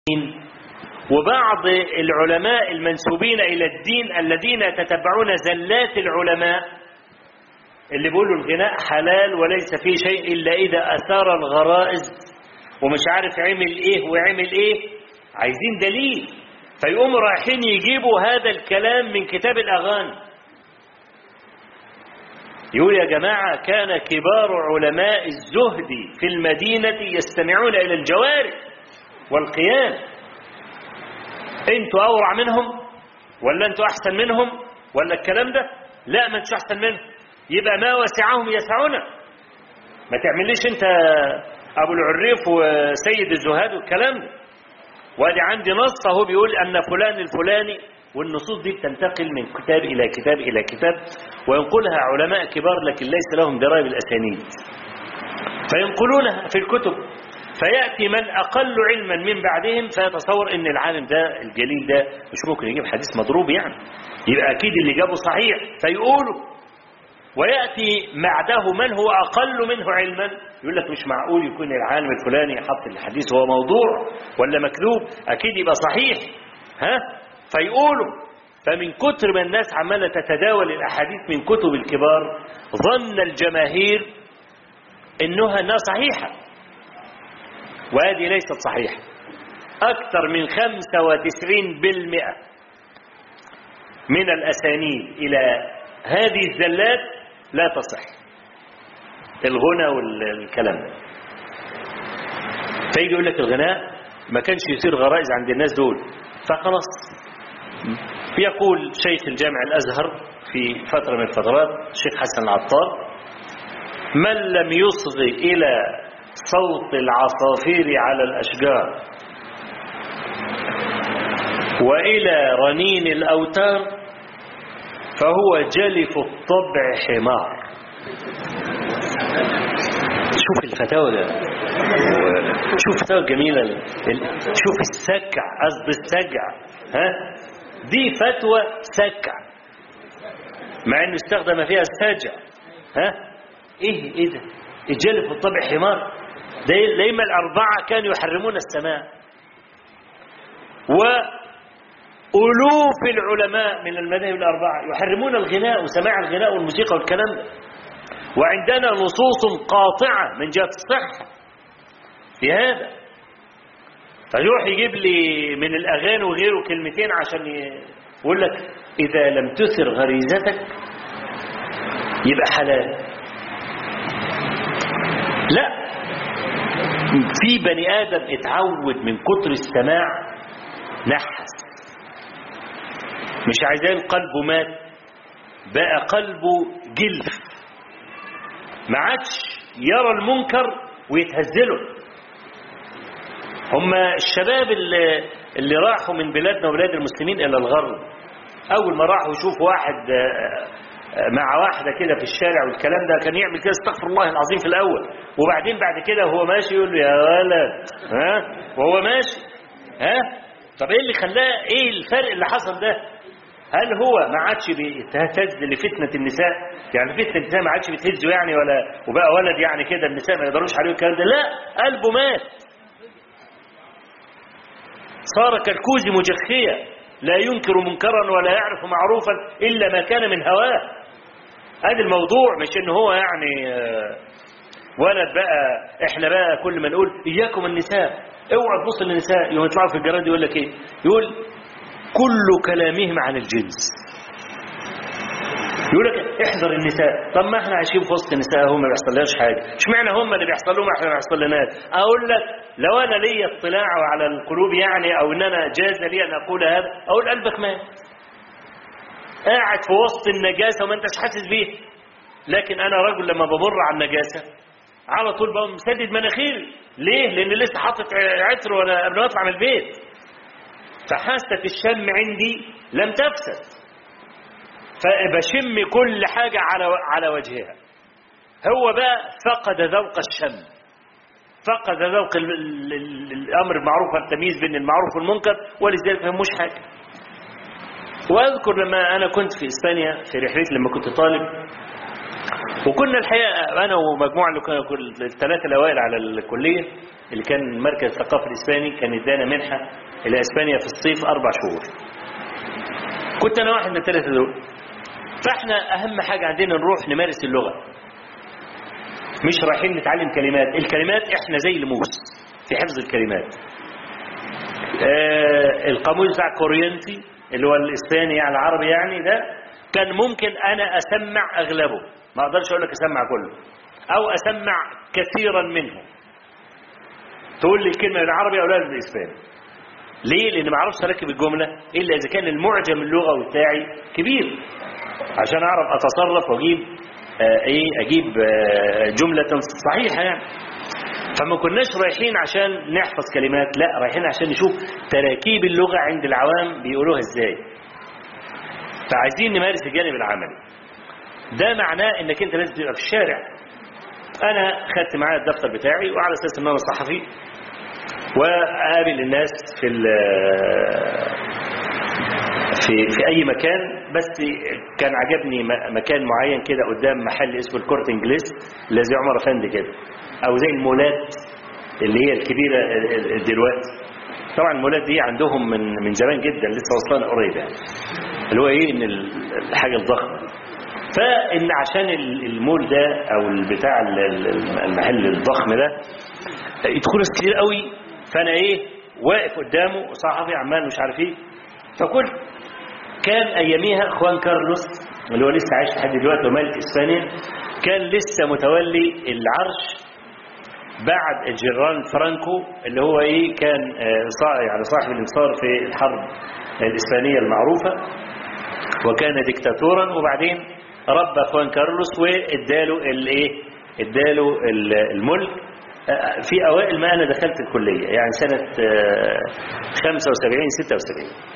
وبعض العلماء المنسوبين إلى الدين الذين يتتبعون زلات العلماء اللي بيقولوا الغناء حلال وليس فيه شيء إلا إذا أثار الغرائز ومش عارف عمل إيه وعمل إيه عايزين دليل فيقوموا رايحين يجيبوا هذا الكلام من كتاب الأغاني يقول يا جماعة كان كبار علماء الزهد في المدينة يستمعون إلى الجوارح والقيام انتوا أورع منهم ولا انتوا أحسن منهم ولا الكلام ده لا ما انتوا أحسن منهم يبقى ما وسعهم يسعنا ما تعمليش انت أبو العريف وسيد الزهاد والكلام ده وادي عندي نص اهو بيقول أن فلان الفلاني والنصوص دي بتنتقل من كتاب إلى كتاب إلى كتاب وينقلها علماء كبار لكن ليس لهم دراية بالأسانيد فينقلونها في الكتب فيأتي من أقل علما من بعدهم فيتصور أن العالم ده الجليل ده مش ممكن يجيب حديث مضروب يعني يبقى أكيد اللي جابه صحيح فيقولوا ويأتي بعده من هو أقل منه علما يقول لك مش معقول يكون العالم الفلاني حط الحديث هو موضوع ولا مكذوب أكيد يبقى صحيح ها فيقولوا فمن كتر ما الناس عمالة تتداول الأحاديث من كتب الكبار ظن الجماهير إنها أنها صحيحة وهذه ليست صحيحة أكثر من 95% من الأسانيد إلى هذه الزلات لا تصح الغنى والكلام ده فيجي يقول لك الغناء ما كانش يثير غرائز عند الناس دول فخلاص يقول شيخ الجامع الأزهر في فترة من الفترات الشيخ حسن العطار من لم يصغ إلى صوت العصافير على الأشجار وإلى رنين الأوتار فهو جلف الطبع حمار شوف الفتاوى ده شوف الفتاوى الجميلة شوف السكع قصد السجع ها دي فتوى سكع مع انه استخدم فيها السجع ها ايه ايه ده الجلف الطبع حمار ده لما الأربعة كانوا يحرمون السماء وألوف العلماء من المذاهب الأربعة يحرمون الغناء وسماع الغناء والموسيقى والكلام ده وعندنا نصوص قاطعة من جهة الصحة في هذا فيروح يجيب لي من الأغاني وغيره كلمتين عشان يقول لك إذا لم تثر غريزتك يبقى حلال لا في بني آدم اتعود من كتر السماع نحس مش عايزين قلبه مات بقى قلبه جلف ما عادش يرى المنكر ويتهزله هم الشباب اللي, اللي راحوا من بلادنا وبلاد المسلمين إلى الغرب أول ما راحوا يشوفوا واحد مع واحدة كده في الشارع والكلام ده كان يعمل كده استغفر الله العظيم في الأول وبعدين بعد كده وهو ماشي يقول له يا ولد ها وهو ماشي ها طب ايه اللي خلاه ايه الفرق اللي حصل ده هل هو ما عادش بيتهز لفتنة النساء يعني فتنة النساء ما عادش بتهزه يعني ولا وبقى ولد يعني كده النساء ما يقدروش عليه الكلام ده لا قلبه مات صار كالكوز مجخية لا ينكر منكرا ولا يعرف معروفا إلا ما كان من هواه هذا الموضوع مش ان هو يعني ولد بقى احنا بقى كل ما نقول اياكم النساء اوعى تبص للنساء يوم يطلعوا في الجرائد يقول لك ايه يقول كل كلامهم عن الجنس يقول لك احذر النساء طب ما احنا عايشين في وسط النساء هم ما بيحصلهاش حاجه اشمعنى هم اللي بيحصل لهم احنا ما بيحصل لناش اقول لك لو انا لي اطلاع على القلوب يعني او ان انا جاز لي ان اقول هذا اقول قلبك مات قاعد في وسط النجاسه وما انتش حاسس بيها لكن انا رجل لما بمر على النجاسه على طول بقوم مسدد مناخيري ليه لان لسه حاطط عطر وانا قبل ما اطلع من البيت فحاسه الشم عندي لم تفسد فبشم كل حاجة على على وجهها هو بقى فقد ذوق الشم فقد ذوق ال ال ال الأمر المعروف والتمييز بين المعروف والمنكر ولذلك ما فهموش حاجة وأذكر لما أنا كنت في إسبانيا في رحلتي لما كنت طالب وكنا الحقيقة أنا ومجموعة اللي كانوا كل- الثلاثة الأوائل على الكلية اللي كان مركز الثقافة الإسباني كان ادانا منحة إلى إسبانيا في الصيف أربع شهور كنت أنا واحد من الثلاثة دول فإحنا أهم حاجة عندنا نروح نمارس اللغة مش رايحين نتعلم كلمات الكلمات إحنا زي الموس في حفظ الكلمات آه القاموس بتاع كورينتي اللي هو الإسباني يعني العربي يعني ده كان ممكن أنا أسمع أغلبه ما أقدرش أقول لك أسمع كله أو أسمع كثيرا منه تقول لي الكلمة بالعربي أو لا بالإسباني ليه؟ لأن ما أعرفش أركب الجملة إلا إذا كان المعجم اللغوي بتاعي كبير عشان أعرف أتصرف وأجيب آه إيه أجيب آه جملة صحيحة يعني فما كناش رايحين عشان نحفظ كلمات لا رايحين عشان نشوف تراكيب اللغة عند العوام بيقولوها ازاي فعايزين نمارس الجانب العملي ده معناه انك انت لازم تبقى في الشارع انا خدت معايا الدفتر بتاعي وعلى اساس ان انا صحفي واقابل الناس في في في اي مكان بس كان عجبني م- مكان معين كده قدام محل اسمه الكورت انجليز الذي عمر افندي كده او زي المولات اللي هي الكبيره ال- ال- دلوقتي طبعا المولات دي عندهم من من زمان جدا لسه وصلنا قريب يعني اللي هو ايه ان ال- الحاجه الضخمه فان عشان ال- المول ده او البتاع ال- ال- المحل الضخم ده يدخل ناس كتير قوي فانا ايه واقف قدامه صحفي عمال مش عارف ايه فكل كان اياميها خوان كارلوس اللي هو لسه عايش لحد دلوقتي وملك اسبانيا كان لسه متولي العرش بعد الجيران فرانكو اللي هو ايه كان آه، صا- يعني صاحب الانتصار في الحرب الاسبانيه المعروفه وكان ديكتاتورا وبعدين ربى خوان كارلوس واداله الايه اداله ال- الملك آه، في اوائل ما انا دخلت الكليه يعني سنه آه، 75 76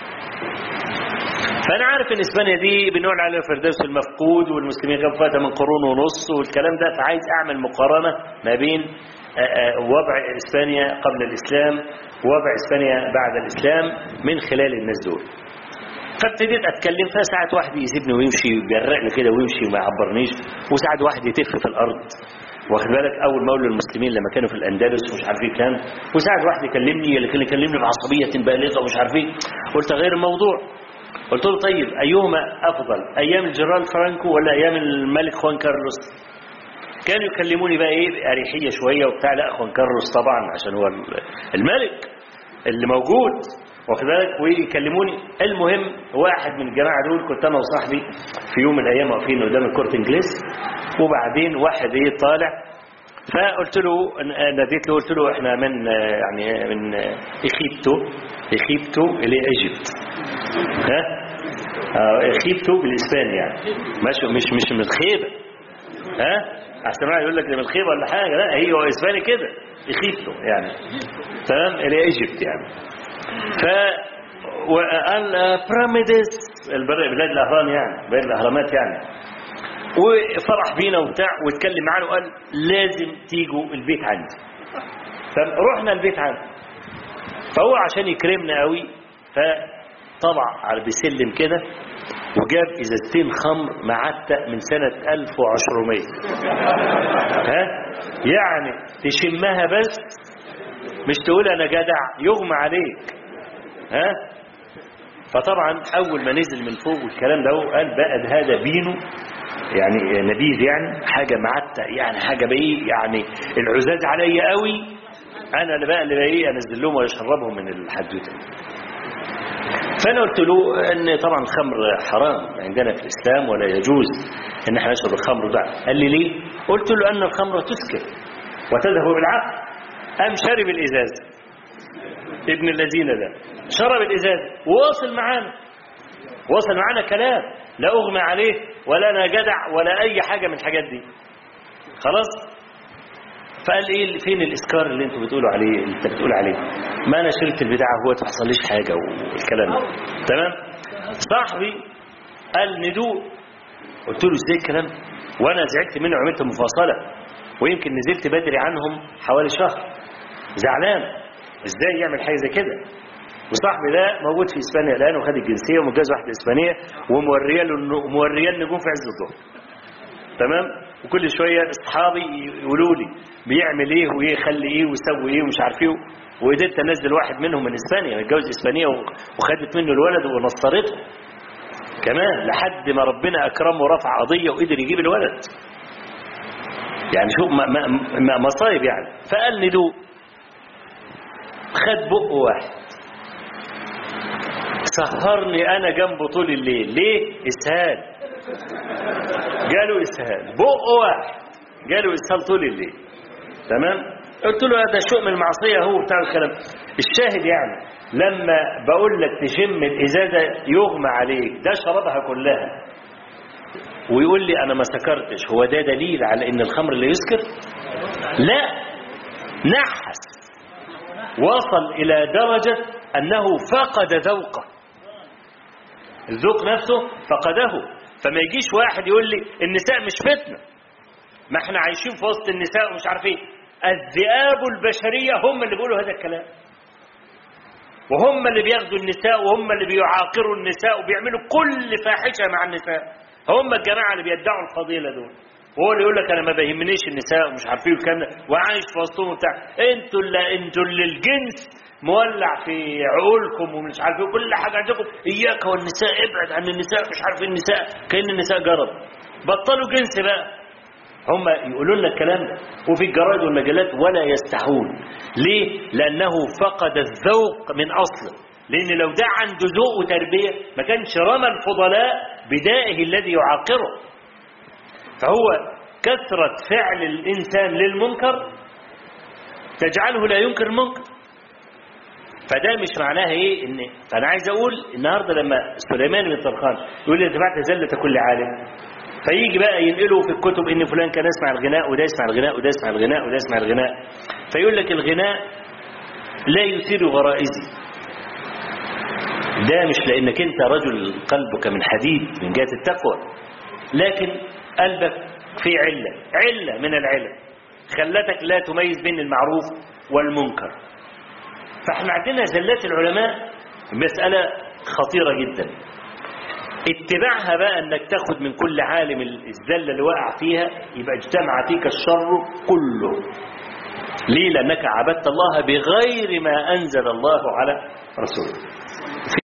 فانا عارف ان اسبانيا دي بنقول عليها فردوس المفقود والمسلمين غابوا فاتها من قرون ونص والكلام ده فعايز اعمل مقارنه ما بين آه، آه، وضع اسبانيا قبل الاسلام ووضع اسبانيا بعد الاسلام من خلال الناس دول فابتديت اتكلم فساعات واحد يسيبني ويمشي ويجرقني كده ويمشي وما يعبرنيش وساعات واحد يتف في الارض واخد بالك اول ما اقول للمسلمين لما كانوا في الاندلس ومش عارف ايه كان وساعات واحد يكلمني اللي كان يكلمني بعصبيه بالغه ومش عارف ايه قلت غير الموضوع قلت له طيب ايهما افضل ايام الجنرال فرانكو ولا ايام الملك خوان كارلوس كانوا يكلموني بقى ايه باريحيه شويه وبتاع لا خوان كارلوس طبعا عشان هو الملك اللي موجود واخد بالك ويكلموني المهم واحد من الجماعه دول كنت انا وصاحبي في يوم من الايام واقفين قدام الكورت انجليز وبعدين واحد ايه طالع فقلت له ناديت له قلت له احنا من يعني من اخيبتو اخيبتو الى ايجيبت ها آه، اخيبتو بالاسباني يعني مش مش مش من الخيبه ها احسن واحد يقول لك ده من الخيبه ولا حاجه لا هي هو اسباني كده اخيبتو يعني تمام الى ايجيبت يعني ف وقال بيراميدز البر- بلاد الاهرام يعني بلاد الاهرامات يعني وفرح بينا وبتاع واتكلم معانا وقال لازم تيجوا البيت عندي فرحنا البيت عنده فهو عشان يكرمنا قوي فطلع على بيسلم كده وجاب ازازتين خمر معتق من سنة 1400 ها يعني تشمها بس مش تقول انا جدع يغمى عليك ها فطبعا اول ما نزل من فوق والكلام ده هو قال بقى ده هذا بينو يعني نبيذ يعني حاجه معتق يعني حاجه بايه يعني العزاز عليا قوي انا اللي بقى اللي بقى ايه انزل لهم واشربهم من الحدوته فانا قلت له ان طبعا الخمر حرام عندنا في الاسلام ولا يجوز ان احنا نشرب الخمر ده قال لي ليه قلت له ان الخمر تسكر وتذهب بالعقل قام شرب الازاز ابن الذين ده شرب الازاز وواصل معانا واصل معانا كلام لا اغمى عليه ولا انا جدع ولا اي حاجه من الحاجات دي خلاص فقال ايه فين الاسكار اللي انتوا بتقولوا عليه اللي انت بتقول عليه ما انا شربت البتاع هو ما حصليش حاجه والكلام ده تمام صاحبي قال ندوق قلت له ازاي الكلام ده؟ وانا زعلت منه وعملت مفاصله ويمكن نزلت بدري عنهم حوالي شهر زعلان ازاي يعمل حاجه زي كده وصاحبي ده موجود في اسبانيا الان وخد الجنسيه ومتجوز واحده اسبانيه وموريه له الن- موريه النجوم في عز الظهر تمام وكل شويه اصحابي يقولوا لي بيعمل ايه وايه يخلي ايه ويسوي ايه ومش عارف ايه وقدرت انزل واحد منهم من اسبانيا متجوز اسبانيه وخدت منه الولد ونصرته كمان لحد ما ربنا اكرمه ورفع قضيه وقدر يجيب الولد يعني شوف ما- ما- ما- مصايب يعني فقال ندوق خد بقه واحد سهرني انا جنبه طول الليل ليه اسهال جاله اسهال بقه واحد جاله اسهال طول الليل تمام قلت له هذا شيء من المعصيه هو بتاع الكلام الشاهد يعني لما بقول لك تشم الازازه يغمى عليك ده شربها كلها ويقول لي انا ما سكرتش هو ده دليل على ان الخمر لا يسكر لا نحس وصل الى درجه انه فقد ذوقه الذوق نفسه فقده فما يجيش واحد يقول لي النساء مش فتنه ما احنا عايشين في وسط النساء ومش عارف ايه الذئاب البشريه هم اللي بيقولوا هذا الكلام وهم اللي بياخدوا النساء وهم اللي بيعاقروا النساء وبيعملوا كل فاحشه مع النساء هم الجماعه اللي بيدعوا الفضيله دول وهو اللي يقول لك انا ما بيهمنيش النساء ومش عارف ايه والكلام ده وعايش في وسطهم وبتاع انتوا اللي انتوا اللي الجنس مولع في عقولكم ومش عارف ايه وكل حاجه عندكم اياك والنساء ابعد عن النساء مش عارف ايه النساء كان النساء جرب بطلوا جنس بقى هم يقولوا لنا الكلام ده وفي الجرائد والمجلات ولا يستحون ليه لانه فقد الذوق من اصله لان لو ده عنده ذوق وتربيه ما كانش رمى الفضلاء بدائه الذي يعاقره فهو كثرة فعل الإنسان للمنكر تجعله لا ينكر المنكر فده مش معناها ايه ان انا عايز اقول النهارده لما سليمان بن طرخان يقول لي اتبعت زلة كل عالم فيجي بقى ينقلوا في الكتب ان فلان كان يسمع الغناء وده يسمع الغناء وده يسمع الغناء وده يسمع الغناء فيقول لك الغناء لا يثير غرائزي ده مش لانك انت رجل قلبك من حديد من جهه التقوى لكن قلبك في عله عله من العلل خلتك لا تميز بين المعروف والمنكر فاحنا عندنا زلات العلماء مساله خطيره جدا اتباعها بقى انك تاخد من كل عالم الزله اللي وقع فيها يبقى اجتمع فيك الشر كله ليه لانك عبدت الله بغير ما انزل الله على رسوله